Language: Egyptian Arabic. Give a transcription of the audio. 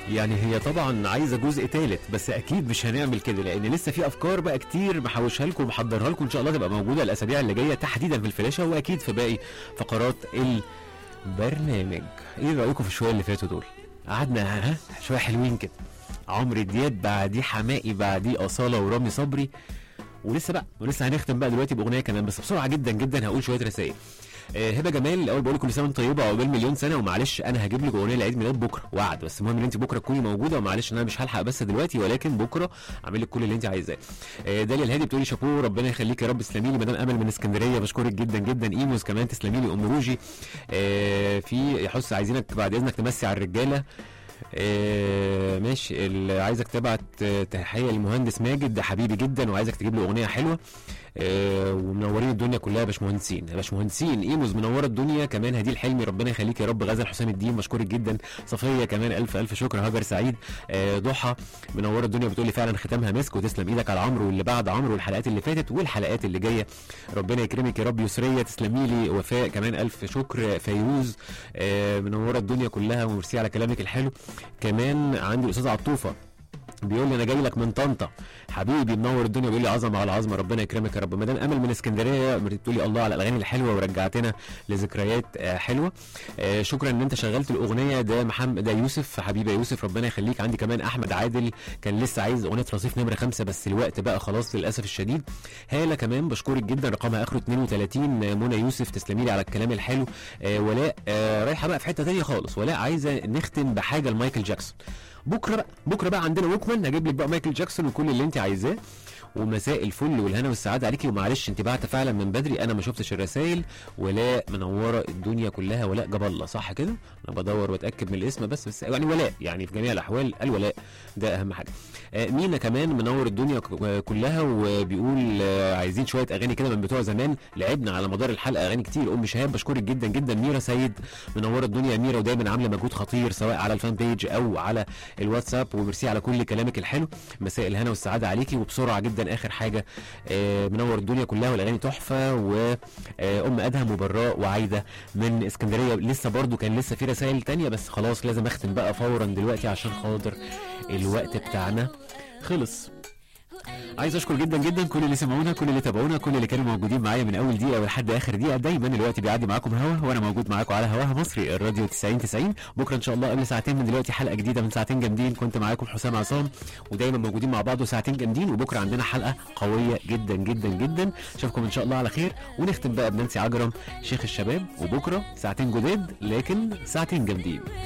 يعني هي طبعا عايزه جزء ثالث بس اكيد مش هنعمل كده لان لسه في افكار بقى كتير محوشها لكم ومحضرها لكم ان شاء الله تبقى موجوده الاسابيع اللي جايه تحديدا في الفلاشه واكيد في باقي فقرات البرنامج ايه رايكم في الشويه اللي فاتوا دول قعدنا ها شويه حلوين كده عمرو دياب بعديه حماقي بعديه اصاله ورامي صبري ولسه بقى ولسه هنختم بقى دلوقتي باغنيه كمان بس بسرعه جدا جدا هقول شويه رسائل آه، هبه جمال الاول بقول كل سنه وانت طيبه عقبال مليون سنه ومعلش انا هجيب لك اغنيه لعيد ميلاد بكره وعد بس المهم ان انت بكره تكوني موجوده ومعلش انا مش هلحق بس دلوقتي ولكن بكره اعمل لك كل اللي انت عايزاه آه، داليا الهادي بتقولي شابوه ربنا يخليك يا رب تسلمي لي مدام امل من اسكندريه بشكرك جدا جدا ايموز كمان تسلمي لي ام روجي آه، في يحس عايزينك بعد اذنك تمسي على الرجاله آه ماشي اللي عايزك تبعت آه، تحيه للمهندس ماجد ده حبيبي جدا وعايزك تجيب له اغنيه حلوه آه ومنورين الدنيا كلها يا باشمهندسين يا باشمهندسين ايموز منوره الدنيا كمان هديل حلمي ربنا يخليك يا رب غزل حسام الدين مشكورك جدا صفيه كمان الف الف شكر هاجر سعيد آه ضحى منوره الدنيا بتقولي فعلا ختامها مسك وتسلم ايدك على عمرو واللي بعد عمرو والحلقات اللي فاتت والحلقات اللي جايه ربنا يكرمك يا رب يسريه تسلمي لي وفاء كمان الف شكر فيروز آه منوره الدنيا كلها وميرسي على كلامك الحلو كمان عندي الاستاذ عطوفه بيقول لي انا جاي لك من طنطا حبيبي منور الدنيا بيقول لي عظمه على عظمه ربنا يكرمك يا رب مدام امل من اسكندريه بتقول لي الله على الاغاني الحلوه ورجعتنا لذكريات آه، حلوه آه، شكرا ان انت شغلت الاغنيه ده محمد ده يوسف حبيبي يا يوسف ربنا يخليك عندي كمان احمد عادل كان لسه عايز اغنيه رصيف نمره خمسة بس الوقت بقى خلاص للاسف الشديد هاله كمان بشكرك جدا رقمها اخره 32 آه، منى يوسف تسلمي لي على الكلام الحلو آه، ولاء آه، رايحه بقى في حته ثانيه خالص ولاء عايزه نختم بحاجه لمايكل جاكسون بكره بقى بكره بقى عندنا ووكمان هجيب لك بقى مايكل جاكسون وكل اللي انت عايزاه ومساء الفل والهنا والسعاده عليكي ومعلش انت بعت فعلا من بدري انا ما شفتش الرسائل ولاء منوره الدنيا كلها ولاء جاب الله صح كده انا بدور واتاكد من الاسم بس بس يعني ولاء يعني في جميع الاحوال الولاء ده اهم حاجه آه، مينا كمان منور الدنيا ك- كلها وبيقول آه، عايزين شويه اغاني كده من بتوع زمان لعبنا على مدار الحلقه اغاني كتير ام شهاب بشكرك جدا جدا ميرا سيد منوره الدنيا يا ميرا ودايما عامله مجهود خطير سواء على الفان بيج او على الواتساب وميرسي على كل كلامك الحلو مساء الهنا والسعاده عليكي وبسرعه جدا اخر حاجه آه، منور الدنيا كلها والاغاني تحفه وام ادهم وبراء وعايده من اسكندريه لسه برضو كان لسه في رسائل تانية بس خلاص لازم اختم بقى فورا دلوقتي عشان خاطر الوقت بتاعنا خلص عايز اشكر جدا جدا كل اللي سمعونا كل اللي تابعونا كل اللي كانوا موجودين معايا من اول دقيقه ولحد اخر دقيقه دايما الوقت بيعدي معاكم هوا وانا موجود معاكم على هواها مصري الراديو 90 90 بكره ان شاء الله قبل ساعتين من دلوقتي حلقه جديده من ساعتين جامدين كنت معاكم حسام عصام ودايما موجودين مع بعض وساعتين جامدين وبكره عندنا حلقه قويه جدا جدا جدا اشوفكم ان شاء الله على خير ونختم بقى بنانسي عجرم شيخ الشباب وبكره ساعتين جداد لكن ساعتين جامدين